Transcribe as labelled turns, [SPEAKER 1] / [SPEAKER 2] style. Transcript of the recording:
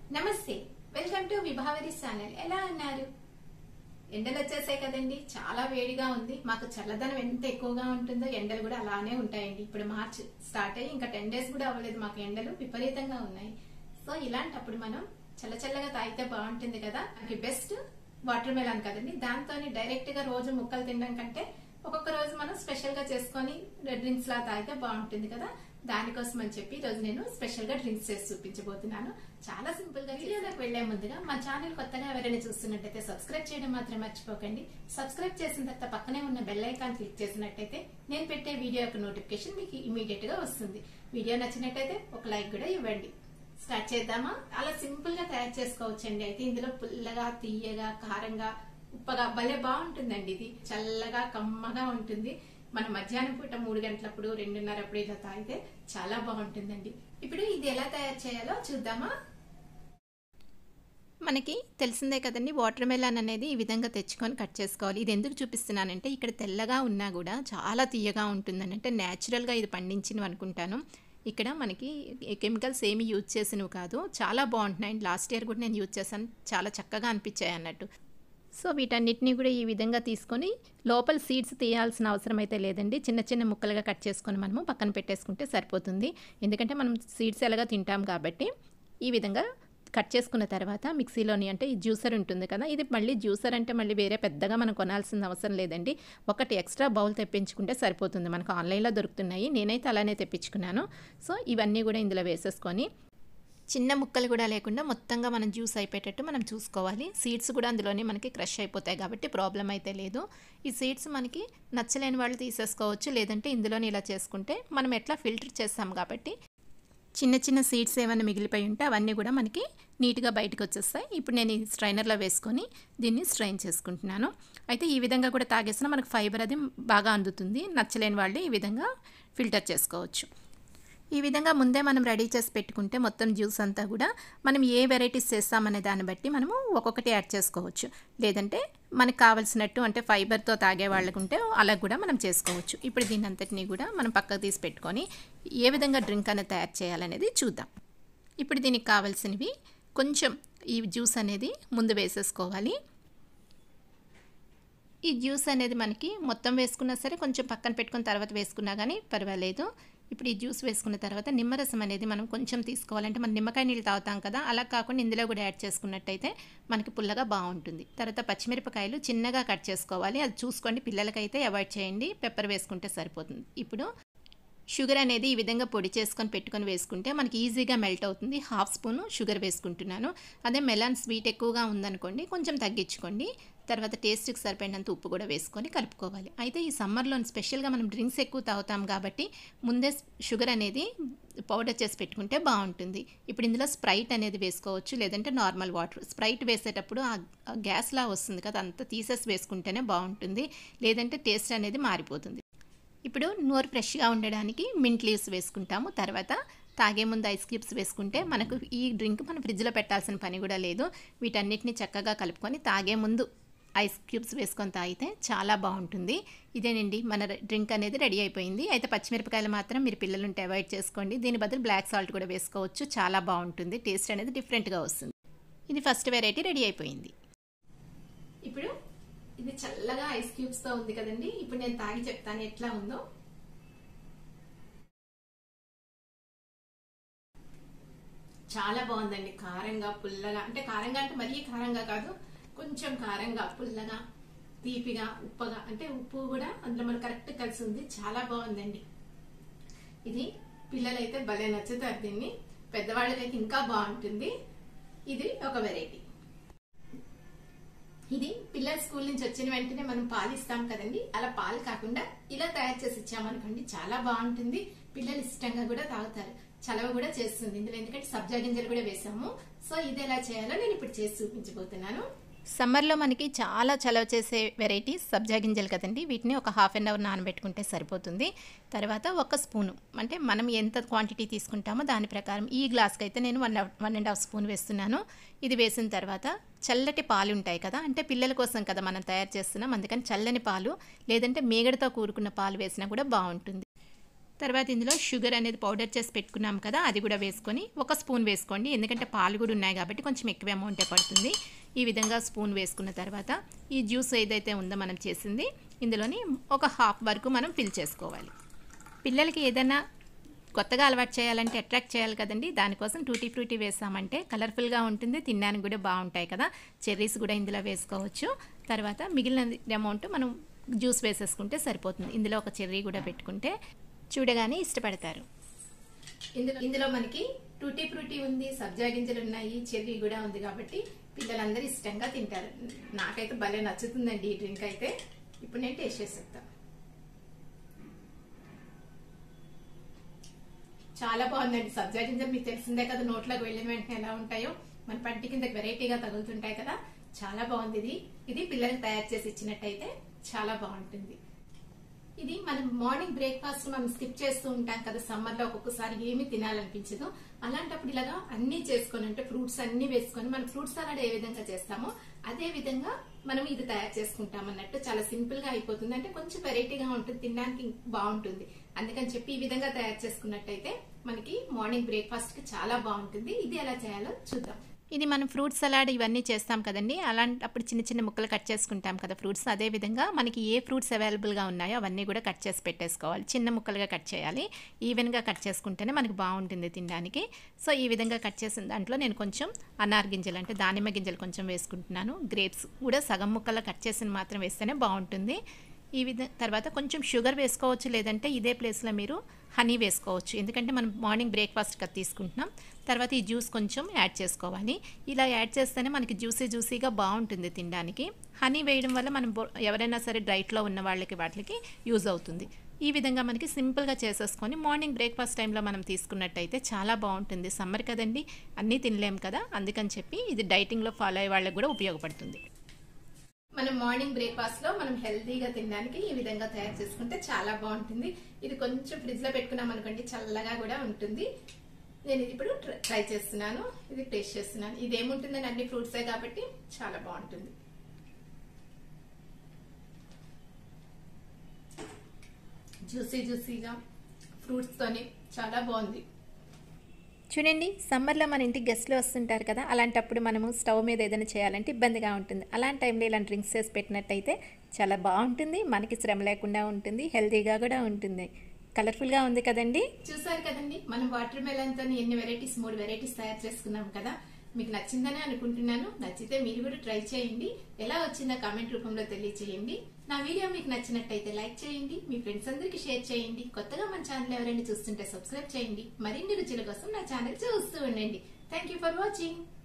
[SPEAKER 1] నమస్తే welcome to Vibhavari channel ఎలా ఉన్నారు ఎండలు వచ్చేసాయి కదండి చాలా వేడిగా ఉంది మాకు చల్లదనం ఎంత ఎక్కువగా ఉంటుందో ఎండలు కూడా అలానే ఉంటాయండి ఇప్పుడు మార్చ్ స్టార్ట్ అయ్యి ఇంకా టెన్ డేస్ కూడా అవ్వలేదు మాకు ఎండలు విపరీతంగా ఉన్నాయి సో ఇలాంటప్పుడు మనం చల్ల చల్లగా తాగితే బాగుంటుంది కదా మనకి బెస్ట్ వాటర్ మెలాన్ కదండి దాంతో డైరెక్ట్ గా రోజు ముక్కలు తినడం కంటే ఒక్కొక్క రోజు మనం స్పెషల్ గా చేసుకొని డ్రింక్స్ లా తాగితే బాగుంటుంది కదా దానికోసం అని చెప్పి ఈ రోజు నేను స్పెషల్ గా డ్రింక్స్ చేసి చూపించబోతున్నాను చాలా సింపుల్ గా వీడియోలోకి వెళ్లే ముందుగా మా ఛానల్ కొత్తగా ఎవరైనా చూస్తున్నట్టయితే సబ్స్క్రైబ్ చేయడం మాత్రం మర్చిపోకండి సబ్స్క్రైబ్ చేసిన తర్వాత పక్కనే ఉన్న బెల్ ఐకాన్ క్లిక్ చేసినట్టయితే నేను పెట్టే వీడియో యొక్క నోటిఫికేషన్ మీకు ఇమీడియట్ గా వస్తుంది వీడియో నచ్చినట్టయితే ఒక లైక్ కూడా ఇవ్వండి స్టార్ట్ చేద్దామా అలా సింపుల్ గా తయారు చేసుకోవచ్చండి అయితే ఇందులో పుల్లగా తీయగా కారంగా ఉప్పగా భలే బాగుంటుందండి ఇది చల్లగా కమ్మగా ఉంటుంది మన మధ్యాహ్నం పూట మూడు గంటలప్పుడు రెండున్నర అప్పుడు ఇలా తాగితే చాలా బాగుంటుందండి ఇప్పుడు ఇది ఎలా తయారు చేయాలో చూద్దామా మనకి తెలిసిందే కదండి వాటర్ మెలాన్ అనేది ఈ విధంగా తెచ్చుకొని కట్ చేసుకోవాలి ఇది ఎందుకు చూపిస్తున్నానంటే ఇక్కడ తెల్లగా ఉన్నా కూడా చాలా తీయగా ఉంటుందని అంటే న్యాచురల్గా ఇది పండించినవి అనుకుంటాను ఇక్కడ మనకి కెమికల్స్ ఏమి యూజ్ చేసినవి కాదు చాలా బాగుంటున్నాయి లాస్ట్ ఇయర్ కూడా నేను యూజ్ చేశాను చాలా చక్కగా అనిపించాయి అన్నట్టు సో వీటన్నిటిని కూడా ఈ విధంగా తీసుకొని లోపల సీడ్స్ తీయాల్సిన అవసరం అయితే లేదండి చిన్న చిన్న ముక్కలుగా కట్ చేసుకొని మనము పక్కన పెట్టేసుకుంటే సరిపోతుంది ఎందుకంటే మనం సీడ్స్ ఎలాగా తింటాం కాబట్టి ఈ విధంగా కట్ చేసుకున్న తర్వాత మిక్సీలోని అంటే ఈ జ్యూసర్ ఉంటుంది కదా ఇది మళ్ళీ జ్యూసర్ అంటే మళ్ళీ వేరే పెద్దగా మనం కొనాల్సిన అవసరం లేదండి ఒకటి ఎక్స్ట్రా బౌల్ తెప్పించుకుంటే సరిపోతుంది మనకు ఆన్లైన్లో దొరుకుతున్నాయి నేనైతే అలానే తెప్పించుకున్నాను సో ఇవన్నీ కూడా ఇందులో వేసేసుకొని చిన్న ముక్కలు కూడా లేకుండా మొత్తంగా మనం జ్యూస్ అయిపోయేటట్టు మనం చూసుకోవాలి సీడ్స్ కూడా అందులోనే మనకి క్రష్ అయిపోతాయి కాబట్టి ప్రాబ్లం అయితే లేదు ఈ సీడ్స్ మనకి నచ్చలేని వాళ్ళు తీసేసుకోవచ్చు లేదంటే ఇందులోనే ఇలా చేసుకుంటే మనం ఎట్లా ఫిల్టర్ చేస్తాం కాబట్టి చిన్న చిన్న సీడ్స్ ఏమైనా మిగిలిపోయి ఉంటే అవన్నీ కూడా మనకి నీట్గా బయటకు వచ్చేస్తాయి ఇప్పుడు నేను ఈ స్ట్రైనర్లో వేసుకొని దీన్ని స్ట్రైన్ చేసుకుంటున్నాను అయితే ఈ విధంగా కూడా తాగేసినా మనకు ఫైబర్ అది బాగా అందుతుంది నచ్చలేని వాళ్ళు ఈ విధంగా ఫిల్టర్ చేసుకోవచ్చు ఈ విధంగా ముందే మనం రెడీ చేసి పెట్టుకుంటే మొత్తం జ్యూస్ అంతా కూడా మనం ఏ వెరైటీస్ చేస్తామనే దాన్ని బట్టి మనము ఒక్కొక్కటి యాడ్ చేసుకోవచ్చు లేదంటే మనకు కావాల్సినట్టు అంటే ఫైబర్తో తాగే వాళ్ళకు ఉంటే అలా కూడా మనం చేసుకోవచ్చు ఇప్పుడు దీని అంతటినీ కూడా మనం పక్కకు తీసి పెట్టుకొని ఏ విధంగా డ్రింక్ అనేది తయారు చేయాలనేది చూద్దాం ఇప్పుడు దీనికి కావాల్సినవి కొంచెం ఈ జ్యూస్ అనేది ముందు వేసేసుకోవాలి ఈ జ్యూస్ అనేది మనకి మొత్తం వేసుకున్నా సరే కొంచెం పక్కన పెట్టుకున్న తర్వాత వేసుకున్నా కానీ పర్వాలేదు ఇప్పుడు ఈ జ్యూస్ వేసుకున్న తర్వాత నిమ్మరసం అనేది మనం కొంచెం తీసుకోవాలంటే మనం నిమ్మకాయ నీళ్ళు తాగుతాం కదా అలా కాకుండా ఇందులో కూడా యాడ్ చేసుకున్నట్టయితే మనకి పుల్లగా బాగుంటుంది తర్వాత పచ్చిమిరపకాయలు చిన్నగా కట్ చేసుకోవాలి అది చూసుకోండి పిల్లలకైతే అవాయిడ్ చేయండి పెప్పర్ వేసుకుంటే సరిపోతుంది ఇప్పుడు షుగర్ అనేది ఈ విధంగా పొడి చేసుకొని పెట్టుకొని వేసుకుంటే మనకి ఈజీగా మెల్ట్ అవుతుంది హాఫ్ స్పూను షుగర్ వేసుకుంటున్నాను అదే మెలాన్ స్వీట్ ఎక్కువగా ఉందనుకోండి కొంచెం తగ్గించుకోండి తర్వాత టేస్ట్కి సరిపోయినంత ఉప్పు కూడా వేసుకొని కలుపుకోవాలి అయితే ఈ సమ్మర్లో స్పెషల్గా మనం డ్రింక్స్ ఎక్కువ తాగుతాం కాబట్టి ముందే షుగర్ అనేది పౌడర్ చేసి పెట్టుకుంటే బాగుంటుంది ఇప్పుడు ఇందులో స్ప్రైట్ అనేది వేసుకోవచ్చు లేదంటే నార్మల్ వాటర్ స్ప్రైట్ వేసేటప్పుడు ఆ గ్యాస్లా వస్తుంది కదా అంతా తీసేసి వేసుకుంటేనే బాగుంటుంది లేదంటే టేస్ట్ అనేది మారిపోతుంది ఇప్పుడు నోరు ఫ్రెష్గా ఉండడానికి మింట్ లీవ్స్ వేసుకుంటాము తర్వాత తాగే ముందు ఐస్ క్యూబ్స్ వేసుకుంటే మనకు ఈ డ్రింక్ మనం ఫ్రిడ్జ్లో పెట్టాల్సిన పని కూడా లేదు వీటన్నిటిని చక్కగా కలుపుకొని తాగే ముందు ఐస్ క్యూబ్స్ వేసుకొని తాగితే చాలా బాగుంటుంది ఇదేనండి మన డ్రింక్ అనేది రెడీ అయిపోయింది అయితే పచ్చిమిరపకాయలు మాత్రం మీరు పిల్లలుంటే అవాయిడ్ చేసుకోండి దీని బదులు బ్లాక్ సాల్ట్ కూడా వేసుకోవచ్చు చాలా బాగుంటుంది టేస్ట్ అనేది డిఫరెంట్గా వస్తుంది ఇది ఫస్ట్ వెరైటీ రెడీ అయిపోయింది ఇప్పుడు ఇది చల్లగా ఐస్ క్యూబ్స్ తో ఉంది కదండి ఇప్పుడు నేను తాగి చెప్తాను ఎట్లా ఉందో చాలా బాగుందండి కారంగా పుల్లగా అంటే కారంగా అంటే మరీ కారంగా కాదు కొంచెం కారంగా పుల్లగా తీపిగా ఉప్పగా అంటే ఉప్పు కూడా అందులో మనకు కరెక్ట్ కలిసి ఉంది చాలా బాగుందండి ఇది పిల్లలైతే భలే నచ్చుతారు దీన్ని పెద్దవాళ్ళకైతే ఇంకా బాగుంటుంది ఇది ఒక వెరైటీ ఇది పిల్లల స్కూల్ నుంచి వచ్చిన వెంటనే మనం పాలు ఇస్తాం కదండి అలా పాలు కాకుండా ఇలా తయారు చేసి ఇచ్చామనుకోండి చాలా బాగుంటుంది పిల్లలు ఇష్టంగా కూడా తాగుతారు చలవ కూడా చేస్తుంది ఇందులో ఎందుకంటే సబ్జా గింజలు కూడా వేసాము సో ఇది ఎలా చేయాలో నేను ఇప్పుడు చేసి చూపించబోతున్నాను సమ్మర్లో మనకి చాలా చలవ చేసే వెరైటీస్ సబ్జా గింజలు కదండి వీటిని ఒక హాఫ్ అన్ అవర్ నానబెట్టుకుంటే సరిపోతుంది తర్వాత ఒక స్పూను అంటే మనం ఎంత క్వాంటిటీ తీసుకుంటామో దాని ప్రకారం ఈ గ్లాస్కి అయితే నేను one one and half spoon వేస్తున్నాను ఇది వేసిన తర్వాత చల్లటి పాలు ఉంటాయి కదా అంటే పిల్లల కోసం కదా మనం తయారు చేస్తున్నాం అందుకని చల్లని పాలు లేదంటే మేగడతో కూరుకున్న పాలు వేసినా కూడా బాగుంటుంది తర్వాత ఇందులో షుగర్ అనేది పౌడర్ చేసి పెట్టుకున్నాం కదా అది కూడా వేసుకొని ఒక స్పూన్ వేసుకోండి ఎందుకంటే పాలు కూడా ఉన్నాయి కాబట్టి కొంచెం ఎక్కువ అమౌంటే పడుతుంది ఈ విధంగా స్పూన్ వేసుకున్న తర్వాత ఈ జ్యూస్ ఏదైతే ఉందో మనం చేసింది ఇందులోని ఒక హాఫ్ వరకు మనం ఫిల్ చేసుకోవాలి పిల్లలకి ఏదైనా కొత్తగా అలవాటు చేయాలంటే అట్రాక్ట్ చేయాలి కదండి దానికోసం టూటీ ఫ్రూటీ వేసామంటే కలర్ఫుల్గా ఉంటుంది తినడానికి కూడా బాగుంటాయి కదా చెర్రీస్ కూడా ఇందులో వేసుకోవచ్చు తర్వాత మిగిలిన అమౌంట్ మనం జ్యూస్ వేసేసుకుంటే సరిపోతుంది ఇందులో ఒక చెర్రీ కూడా పెట్టుకుంటే చూడగానే ఇష్టపడతారు ఇందులో ఇందులో మనకి టూటీ ఫ్రూటీ ఉంది సబ్జా గింజలు ఉన్నాయి చెర్రీ కూడా ఉంది కాబట్టి పిల్లలందరూ ఇష్టంగా తింటారు నాకైతే భలే నచ్చుతుందండి ఈ డ్రింక్ అయితే ఇప్పుడు నేను టేస్ట్ చేసి చెప్తాను చాలా బాగుందండి సబ్జా గింజలు మీకు తెలిసిందే కదా నోట్లోకి వెళ్ళిన వెంటనే ఎలా ఉంటాయో మన పంటి కింద వెరైటీగా తగులుతుంటాయి కదా చాలా బాగుంది ఇది ఇది పిల్లలకు తయారు చేసి ఇచ్చినట్టయితే చాలా బాగుంటుంది ఇది మనం మార్నింగ్ బ్రేక్ఫాస్ట్ మనం స్కిప్ చేస్తూ ఉంటాం కదా సమ్మర్ లో ఒక్కొక్కసారి ఏమీ తినాలనిపించదు అలాంటప్పుడు ఇలాగా అన్ని చేసుకొని అంటే ఫ్రూట్స్ అన్ని వేసుకొని మనం ఫ్రూట్ సలాడ్ ఏ విధంగా చేస్తామో అదే విధంగా మనం ఇది తయారు చేసుకుంటాం అన్నట్టు చాలా సింపుల్ గా అయిపోతుంది అంటే కొంచెం వెరైటీగా ఉంటుంది తినడానికి బాగుంటుంది అందుకని చెప్పి ఈ విధంగా తయారు చేసుకున్నట్టయితే మనకి మార్నింగ్ బ్రేక్ఫాస్ట్ కి చాలా బాగుంటుంది ఇది ఎలా చేయాలో చూద్దాం ఇది మనం ఫ్రూట్ సలాడ్ ఇవన్నీ చేస్తాం కదండి అలాంటప్పుడు చిన్న చిన్న ముక్కలు కట్ చేసుకుంటాం కదా ఫ్రూట్స్ అదే విధంగా మనకి ఏ ఫ్రూట్స్ అవైలబుల్గా ఉన్నాయో అవన్నీ కూడా కట్ చేసి పెట్టేసుకోవాలి చిన్న ముక్కలుగా కట్ చేయాలి ఈవెన్గా కట్ చేసుకుంటేనే మనకి బాగుంటుంది తినడానికి సో ఈ విధంగా కట్ చేసిన దాంట్లో నేను కొంచెం అనార్ గింజలు అంటే దానిమ్మ గింజలు కొంచెం వేసుకుంటున్నాను గ్రేప్స్ కూడా సగం ముక్కలు కట్ చేసిన మాత్రం వేస్తేనే బాగుంటుంది ఈ విధ తర్వాత కొంచెం షుగర్ వేసుకోవచ్చు లేదంటే ఇదే ప్లేస్లో మీరు హనీ వేసుకోవచ్చు ఎందుకంటే మనం మార్నింగ్ బ్రేక్ఫాస్ట్గా తీసుకుంటున్నాం తర్వాత ఈ జ్యూస్ కొంచెం యాడ్ చేసుకోవాలి ఇలా యాడ్ చేస్తేనే మనకి జ్యూసీ జ్యూసీగా బాగుంటుంది తినడానికి హనీ వేయడం వల్ల మనం ఎవరైనా సరే డైట్లో ఉన్న వాళ్ళకి వాటికి యూజ్ అవుతుంది ఈ విధంగా మనకి సింపుల్గా చేసేసుకొని మార్నింగ్ బ్రేక్ఫాస్ట్ టైంలో మనం తీసుకున్నట్టయితే చాలా బాగుంటుంది సమ్మర్ కదండి అన్నీ తినలేం కదా అందుకని చెప్పి ఇది డైటింగ్లో ఫాలో అయ్యే వాళ్ళకి కూడా ఉపయోగపడుతుంది మనం మార్నింగ్ బ్రేక్ఫాస్ట్ లో మనం హెల్తీగా తినడానికి ఈ విధంగా తయారు చేసుకుంటే చాలా బాగుంటుంది ఇది కొంచెం ఫ్రిడ్జ్ లో పెట్టుకున్నాం అనుకోండి చల్లగా కూడా ఉంటుంది నేను ఇది ఇప్పుడు ట్రై చేస్తున్నాను ఇది టేస్ట్ చేస్తున్నాను ఇది ఏముంటుందని అన్ని ఫ్రూట్సే కాబట్టి చాలా బాగుంటుంది జ్యూసీ జ్యూసీగా ఫ్రూట్స్ తోని చాలా బాగుంది చూడండి సమ్మర్లో మన ఇంటికి గెస్ట్లు వస్తుంటారు కదా అలాంటప్పుడు మనము స్టవ్ మీద ఏదైనా చేయాలంటే ఇబ్బందిగా ఉంటుంది అలాంటి టైంలో ఇలాంటి డ్రింక్స్ చేసి పెట్టినట్టయితే చాలా బాగుంటుంది మనకి శ్రమ లేకుండా ఉంటుంది హెల్తీగా కూడా ఉంటుంది కలర్ఫుల్గా ఉంది కదండి చూసారు కదండి మనం వాటర్ మెలన్తో ఎన్ని వెరైటీస్ మూడు వెరైటీస్ తయారు చేసుకున్నాం కదా మీకు నచ్చిందని అనుకుంటున్నాను నచ్చితే మీరు కూడా ట్రై చేయండి ఎలా వచ్చిందో కామెంట్ రూపంలో తెలియచేయండి నా వీడియో మీకు నచ్చినట్టయితే లైక్ చేయండి మీ ఫ్రెండ్స్ అందరికి షేర్ చేయండి కొత్తగా మన ఛానల్ ఎవరైనా చూస్తుంటే సబ్స్క్రైబ్ చేయండి మరిన్ని రుచుల కోసం నా ఛానల్ చూస్తూ ఉండండి థ్యాంక్ ఫర్ వాచింగ్